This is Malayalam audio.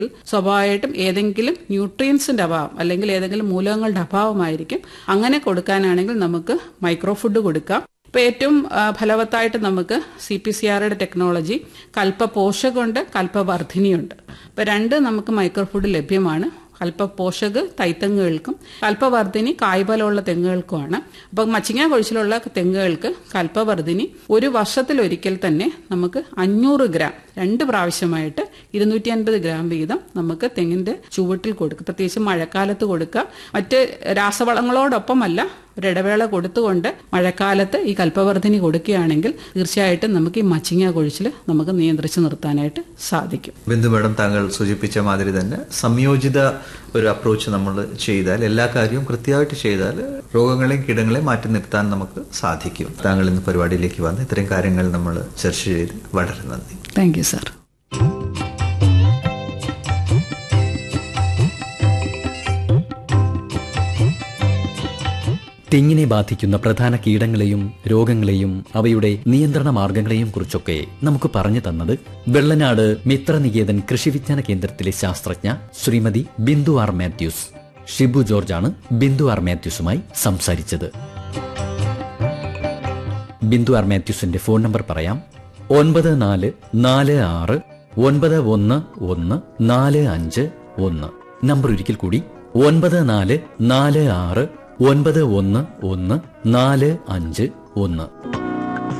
സ്വാഭാവികമായിട്ടും ഏതെങ്കിലും ന്യൂട്രിയൻസിന്റെ അഭാവം അല്ലെങ്കിൽ ഏതെങ്കിലും മൂലകങ്ങളുടെ അഭാവമായിരിക്കും അങ്ങനെ കൊടുക്കാനാണെങ്കിൽ നമുക്ക് മൈക്രോ ഫുഡ് കൊടുക്കാം ഇപ്പൊ ഏറ്റവും ആ, ഫലവത്തായിട്ട് നമുക്ക് സി പി സി ആറുടെ ടെക്നോളജി കൽപ്പ പോഷകമുണ്ട് കൽപ്പവർദ്ധിനിയുണ്ട് ഇപ്പൊ രണ്ട് നമുക്ക് മൈക്രോ ഫുഡ് ലഭ്യമാണ് കൽപ്പ പോഷക് തൈത്തെങ്ങുകൾക്കും കൽപ്പവർദ്ധിനി കായ്ഫലമുള്ള തെങ്ങുകൾക്കുമാണ് അപ്പം മച്ചിങ്ങ കൊഴിച്ചിലുള്ള തെങ്ങുകൾക്ക് കൽപ്പവർദ്ധിനി ഒരു വർഷത്തിലൊരിക്കൽ തന്നെ നമുക്ക് അഞ്ഞൂറ് ഗ്രാം രണ്ട് പ്രാവശ്യമായിട്ട് ഇരുന്നൂറ്റി അൻപത് ഗ്രാം വീതം നമുക്ക് തെങ്ങിന്റെ ചുവട്ടിൽ കൊടുക്കുക പ്രത്യേകിച്ച് മഴക്കാലത്ത് കൊടുക്കുക മറ്റ് രാസവളങ്ങളോടൊപ്പമല്ല ഒരിടവേള കൊടുത്തുകൊണ്ട് മഴക്കാലത്ത് ഈ കൽപ്പവർദ്ധിനി കൊടുക്കുകയാണെങ്കിൽ തീർച്ചയായിട്ടും നമുക്ക് ഈ മച്ചിങ്ങ കൊഴിച്ചിൽ നമുക്ക് നിയന്ത്രിച്ച് നിർത്താനായിട്ട് സാധിക്കും ബിന്ദു മാഡം താങ്കൾ സൂചിപ്പിച്ച മാതിരി തന്നെ സംയോജിത ഒരു അപ്രോച്ച് നമ്മൾ ചെയ്താൽ എല്ലാ കാര്യവും കൃത്യമായിട്ട് ചെയ്താൽ രോഗങ്ങളെയും കീടങ്ങളെയും മാറ്റി നിർത്താൻ നമുക്ക് സാധിക്കും താങ്കൾ ഇന്ന് പരിപാടിയിലേക്ക് വന്ന് ഇത്രയും കാര്യങ്ങൾ നമ്മൾ ചർച്ച ചെയ്ത് വളരെ നന്ദി താങ്ക് യു സാർ തെങ്ങിനെ ബാധിക്കുന്ന പ്രധാന കീടങ്ങളെയും രോഗങ്ങളെയും അവയുടെ നിയന്ത്രണ മാർഗങ്ങളെയും കുറിച്ചൊക്കെ നമുക്ക് പറഞ്ഞു തന്നത് വെള്ളനാട് മിത്രനികേതൻ കൃഷിവിജ്ഞാന കേന്ദ്രത്തിലെ ശാസ്ത്രജ്ഞ ശ്രീമതി ബിന്ദു ആർ മാത്യൂസ് ഷിബു ജോർജാണ് ബിന്ദു ആർ മാത്യൂസുമായി സംസാരിച്ചത് ബിന്ദു ആർ മാത്യൂസിന്റെ ഫോൺ നമ്പർ പറയാം ഒൻപത് നാല് നാല് ആറ് ഒൻപത് ഒന്ന് ഒന്ന് നാല് അഞ്ച് ഒന്ന് നമ്പർ ഒരിക്കൽ കൂടി ഒൻപത് നാല് നാല് ആറ് ഒൻപത് ഒന്ന് ഒന്ന് നാല് അഞ്ച് ഒന്ന്